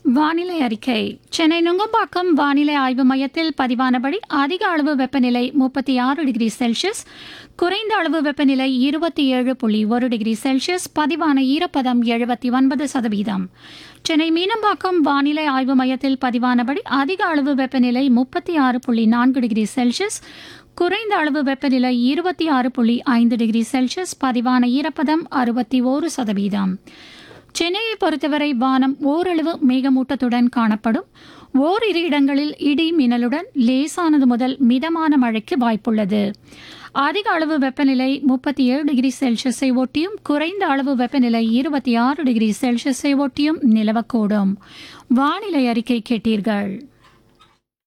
வானிலை அறிக்கை சென்னை நுங்கம்பாக்கம் வானிலை ஆய்வு மையத்தில் பதிவானபடி அதிக அளவு வெப்பநிலை முப்பத்தி ஆறு டிகிரி செல்சியஸ் குறைந்த அளவு வெப்பநிலை இருபத்தி ஏழு புள்ளி ஒரு டிகிரி செல்சியஸ் பதிவான ஈரப்பதம் எழுபத்தி ஒன்பது சதவீதம் சென்னை மீனம்பாக்கம் வானிலை ஆய்வு மையத்தில் பதிவானபடி அதிக அளவு வெப்பநிலை முப்பத்தி ஆறு புள்ளி நான்கு டிகிரி செல்சியஸ் குறைந்த அளவு வெப்பநிலை இருபத்தி ஆறு புள்ளி ஐந்து டிகிரி செல்சியஸ் பதிவான ஈரப்பதம் அறுபத்தி ஓரு சதவீதம் சென்னையை பொறுத்தவரை வானம் ஓரளவு மேகமூட்டத்துடன் காணப்படும் ஓரிரு இடங்களில் இடி மின்னலுடன் லேசானது முதல் மிதமான மழைக்கு வாய்ப்புள்ளது அதிக அளவு வெப்பநிலை முப்பத்தி ஏழு டிகிரி செல்சியஸை ஒட்டியும் குறைந்த அளவு வெப்பநிலை இருபத்தி ஆறு டிகிரி செல்சியஸை ஒட்டியும் நிலவக்கூடும் வானிலை அறிக்கை கேட்டீர்கள்